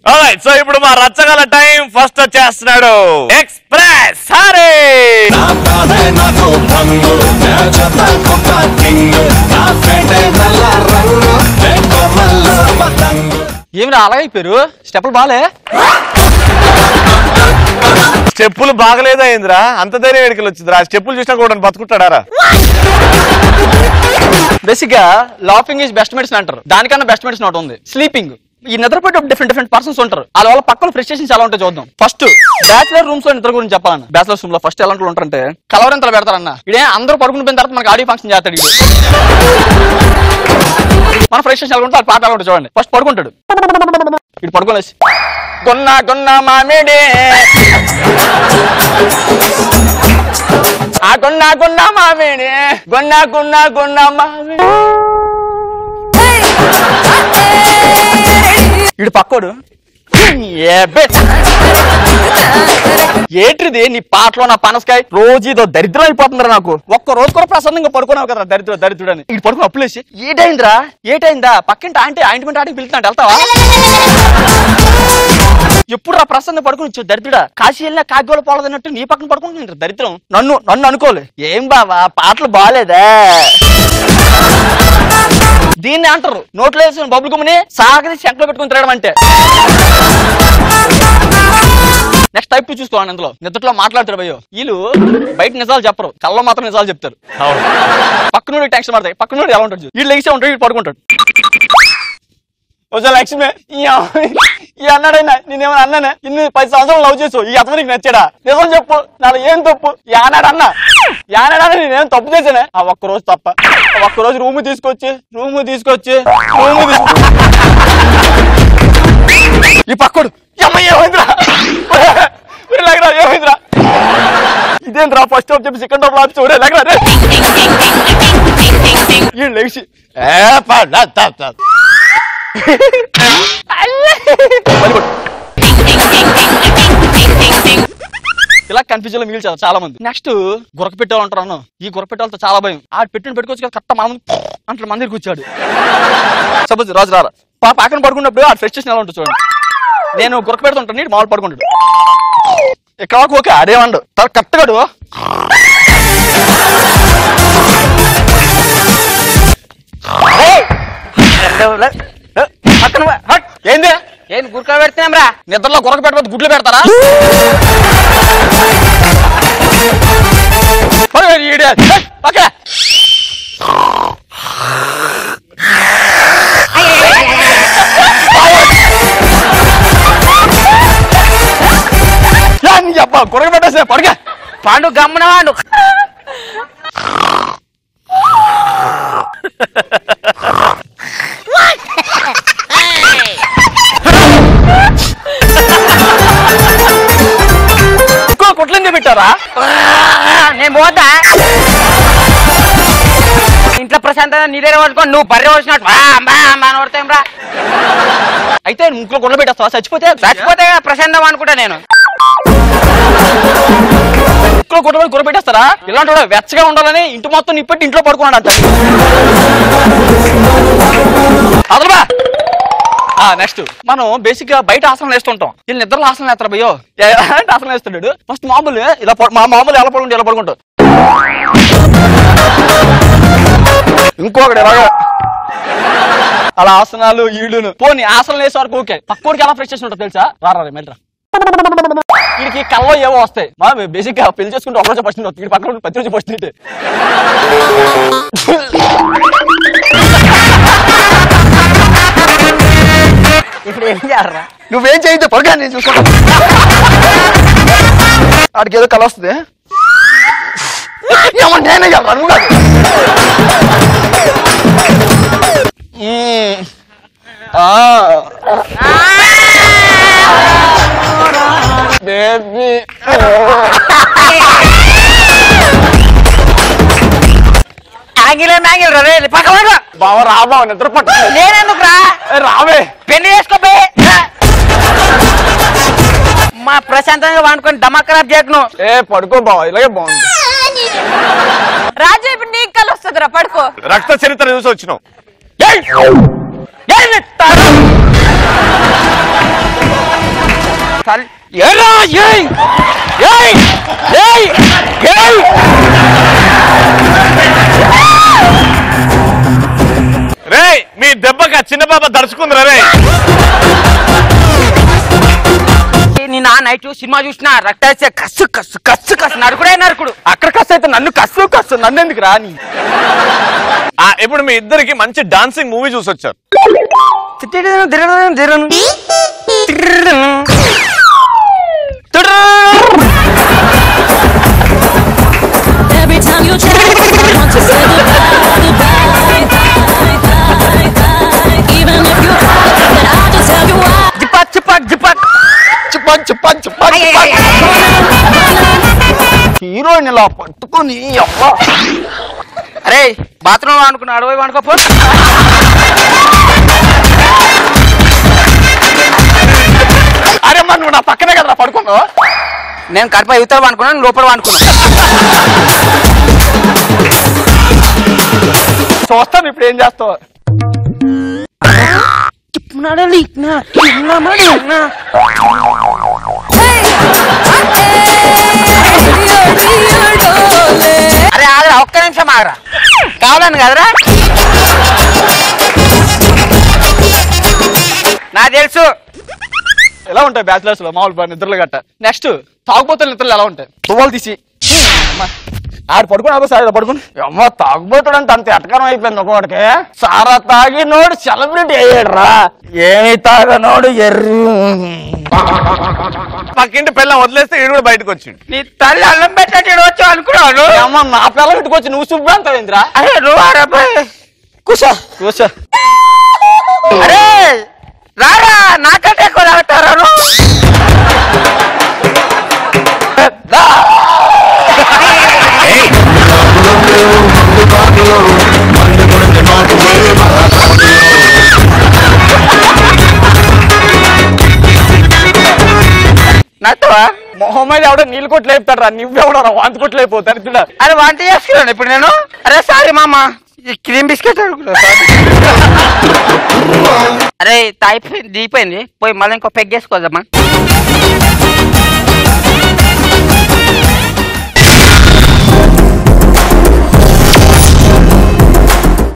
Alright, so ఇప్పుడు మా రచ్చగల టైం ఫస్ట్ వచ్చేస్తున్నాడు ఎక్స్ప్రెస్ హరే నాదే నాకు రంగు నేచత కొత్త కింగ్ నా ఫేటే నల్ల రంగు కొమ్మల్లో పతంగు ఏమి అలాగే అయిపోయారు స్టెప్పులు బాలే స్టెప్పులు బాగలేదా ఏంద్రా అంత ధైర్యం వేడికలు వచ్చిందిరా స్టెప్పులు చూసినా కూడా బతుకుంటాడారా బేసిక్ గా లాఫింగ్ ఈజ్ బెస్ట్ మెడిసిన్ అంటారు దానికన్నా బెస్ట్ మెడిసిన్ ఒకటి ఉంది స్లీపింగ్ ఈ నిద్రపోయేటప్పుడు డిఫరెంట్ డిఫరెంట్ పర్సన్స్ ఉంటారు వాళ్ళ వాళ్ళ పక్కన ఫ్రస్ట్రేషన్స్ ఎలా ఉంటాయో చూద్దాం ఫస్ట్ బ్యాచులర్ రూమ్స్ లో నిద్ర గురించి చెప్పాలన్న బ్యాచులర్స్ రూమ్ లో ఫస్ట్ ఎలా ఉంటారంటే కలవరింతలు పెడతారన్న ఇదే అందరూ పడుకుని పోయిన తర్వాత మనకి ఆడియో ఫంక్షన్ చేస్తాడు ఈడు. మన ఫ్రస్ట్రేషన్ ఎలా ఉంటే ఆ పాట ఎలా ఉంటుంది చూడండి ఫస్ట్ పడుకుంటాడు ఇటు పడుకోలేసి కొన్న కొన్న మామిడి ఆ కొన్న కొన్న మామిడి కొన్న కొన్న కొన్న మామిడి ఇడు పక్కోడు ఏబే. ఏట్రిది నీ పాటలో నా పనసకాయ రోజు ఇదో దరిద్రం అయిపోతుందిరా నాకు ఒక్క రోజు కూడా ప్రశాంతంగా పడుకున్నావు కదా దరిద్ర దరిద్రుడని ఇటు పడుకుని అప్పులేసి ఏటైందిరా ఏటైందా పక్కింటి ఆంటీ ఆయింట్మెంట్ ఆడికి పిలుతున్నాడు వెళ్తావా ఎప్పుడు రా ప్రసన్న పడుకుని దరిద్రుడా కాశీ వెళ్ళినా కాగ్గోలు పోలదన్నట్టు నీ పక్కన పడుకుంటుంది దరిద్రం నన్ను నన్ను అనుకోలే ఏం బావా పాటలు బాగాలేదా దీన్ని అంటారు నోట్లో వేసిన బబుల్ గుమ్మని సాగది శంకలో పెట్టుకుని తిరగడం అంటే నెక్స్ట్ టైప్ టూ చూసుకోవాలి అందులో నిద్రలో మాట్లాడతారు భయ్యో వీళ్ళు బయట నిజాలు చెప్పరు కళ్ళలో మాత్రం నిజాలు చెప్తారు పక్కనోడి టెన్షన్ పడతాయి పక్కనోడు ఎలా ఉంటాడు వీళ్ళు లెగిసే ఉంటాడు వీళ్ళు పడుకుంటాడు వచ్చా లక్ష్మి ఈ అమ్మ- ఈ అన్నాడైనా నేనేమైనా అన్నానే ఇన్ని పది సంవత్సరాలు లవ్ చేసు ఈ అతను నీకు నచ్చాడా నిజం చెప్పు నాలో ఏం తప్పు ఈ ఆనాడు అన్నా ఈ ఆనాడు అన్న నేనేం తప్పు చేశానే ఆ ఒక్క రోజు తప్ప ఆ ఒక్క రోజు రూమ్ తీసుకొచ్చి రూమ్ తీసుకొచ్చి రూమ్ తీసుకొచ్చి ఈ పక్కడు ఈ అమ్మాయి ఏమైందిరా ఒరే లేకరా ఏమైందిరా ఇదేంద్రా ఫస్ట్ హాఫ్ చెప్పి సెకండ్ హాఫ్ ఆఫ్ చూడే లేకరా రే ఈ లేచి ఏ పడ్డా తప్ తప్ ఇలా కన్ఫ్యూజన్ లో మిగిల్చారు చాలా మంది నెక్స్ట్ గురక పెట్టేవాళ్ళు ఉంటారు అన్న ఈ గురక పెట్టేవాళ్ళతో చాలా భయం ఆ పెట్టుని పెట్టుకోవచ్చు కదా కట్ట మామూలు అంటే మందిరికి కూర్చాడు సపోజ్ రాజు రారా పా పక్కన పడుకున్నప్పుడు ఆ ఫ్రెస్టేషన్ ఎలా ఉంటుంది చూడండి నేను గురక పెడుతుంటాను నీడు మామూలు పడుకుంటాడు ఇక్కడ వరకు ఓకే అదేమండు తర్వాత కట్టగాడు పక్కన పో. హట్. ఏంది ఏం గుర్కా పెడుతున్నాం రా నిద్రలో గురక పెట్టబోతు గుడ్లు పెడతారా మరి ఈడే. హట్. ఓకే యా, నీ చెప్ప గురక పెట్టేసా పడక పండు గమ్మున వాడు ఇంకో కుట్లంది పెట్టారా నేను పోతా ఇంట్లో ప్రశాంతంగా నీరే పట్టుకొని నువ్వు బర్రె వచ్చినట్టు బా, బా, బా అని కొడతాం రా అయితే ముక్కులో గుండె పెట్టేస్తావా చచ్చిపోతే చచ్చిపోతే కదా ప్రశాంతం అనుకుంటా నేను ముక్కులో గుండె గుర్ర పెట్టేస్తారా ఇలాంటి వాడు వెచ్చగా ఉండాలని ఇంటి మొత్తం నిప్పెట్టి ఇంట్లో పడుకున్నాడు అంట అదలబా నెక్స్ట్ మనం బేసిక్ గా బయట ఆసనం వేస్తుంటాం వీళ్ళు నిద్రలో ఆసనం వేస్తారు భయ్యో ఎలాంటి ఆసనం వేస్తున్నాడు ఫస్ట్ మామూలు ఇలా పడు- మా మామూలు ఎలా పడుకుంటే ఎలా పడుకుంటావు ఇంకొకటి ఎలాగో అలా ఆసనాలు ఈడును పోనీ ఆసనం వేసే వరకు ఓకే పక్కోడికి ఎలా ఫ్రెష్ ఉంటుంది తెలుసా రారా రే మెల్రా వీడికి కల్లో ఏవో వస్తాయి మా బేసిక్ గా పెళ్లి చేసుకుంటే ఒకరోజు ఫస్ట్ వీడి పక్కన ఉండి ప్రతి రోజు ఫస్ట్ తింటే ఇప్పుడు ఏం చేయాలరా నువ్వేం చేయొద్దు పొరగా నేను చూసుకుంటా ఆడికి ఏదో కల వస్తుంది ఏమో నేనే చెప్పాను నువ్వు కాదు. మ్మ్. ఆ. బేబీ యాంగిలే మ్యాంగిల్ రా రే పక్క వాడు. బావ రా బావ నిద్ర పట్టు నేనెందుకు రా ఏ, రావే పెళ్లి చేసుకోబే మా ప్రశాంతంగా వండుకొని దమా ఖరాబ్ చేయకు ఏ పడుకో బావ ఇలాగే బాగుంది రాజు ఇప్పుడు నీకు కలు వస్తుందిరా పడుకో రక్త చరిత్ర చూసి వచ్చినాం ఏయ్! ఏయ్, నీ తాడు! చల్ ఏరా ఏయ్ ఏయ్ ఏయ్ ఏయ్ రే మీ దెబ్బకి ఆ చిన్న పాప దడుచుకుందిరా రే నిన్న నైట్ సినిమా చూసిన రక్తాసే కస్సు కస్సు కస్సు కస్సు నరుకుడే నరుకుడు అక్కడ కస్సు అయితే నన్ను కస్సు కస్సు నన్ను ఎందుకు రాని ఆ, ఇప్పుడు మీ ఇద్దరికి మంచి డాన్సింగ్ మూవీ చూసొచ్చారు తిట్టేదేను, తిరగదేను, తిరగను. తిరగను. Every time you try, I want to say goodbye, goodbye, goodbye, goodbye, goodbye. Even if you cry, then I'll just tell you why. జిపాక్ జిపాక్ జిపాక్ చిప్పన్ చిప్పన్ చిప్పన్ అయ్య, అయ్య, హీరోయిన్ ఇలా పట్టుకొని అబ్బా అరే బాత్రూమ్ అనుకున్నా అడవి అనుకోపో అరే మరి నువ్వు నా పక్కనే కదా పడుకున్నావు నేను కడప యువతలు అనుకున్నాను లోపల అనుకున్నా చూస్తాను ఇప్పుడు ఏం చేస్తావు అరే ఆగరా ఒక్క నిమిషం ఆగరా కావాలని కదరా నాకు తెలుసు ఎలా ఉంటాయి బ్యాచిలర్స్ లో మామూలు నిద్రలు గట్ట నెక్స్ట్ తాగుబోతుల నిద్రలు ఎలా ఉంటాయి తువ్వాలు తీసి అమ్మా, ఆడు పడుకుని సార్ పడుకుని అమ్మ తాగుబోతుడు అంటే అంత ఎటకరం అయిపోయింది ఒకటికి సారా తాగి నోడు సెలబ్రిటీ అయ్యాడు రా ఏమి తాగనోడు ఎర్రి పక్కింటి పిల్ల వదిలేస్తే ఈడు కూడా బయటకు వచ్చిండు నీ తల్లి అల్లం పెట్టాడు వచ్చి అనుకున్నాను అమ్మ నా పిల్ల పెట్టుకొచ్చి నువ్వు శుభ్రాంతం ఏంద్రా అరే నువ్వు ఆరా పోయ్. కూసా కూసా అరే రారా నాకంటే ఎక్కువ తాగుతారా నువ్వు? నచ్చవా మొహం మీద ఎవడో నీళ్ళు కొట్లు లేపుతాడు రా నువ్వెవడో వాంతి కొట్లు అయిపోతారు చూడ అరే వంట చేసుకున్నాను ఇప్పుడు నేను అరే సారీ మామ ఈ క్రీమ్ బిస్కెట్ అడుగుతా అరే తాయిపోయింది దిగిపోయింది పోయి మళ్ళీ ఇంకో పెగ్ వేసుకోదమ్మా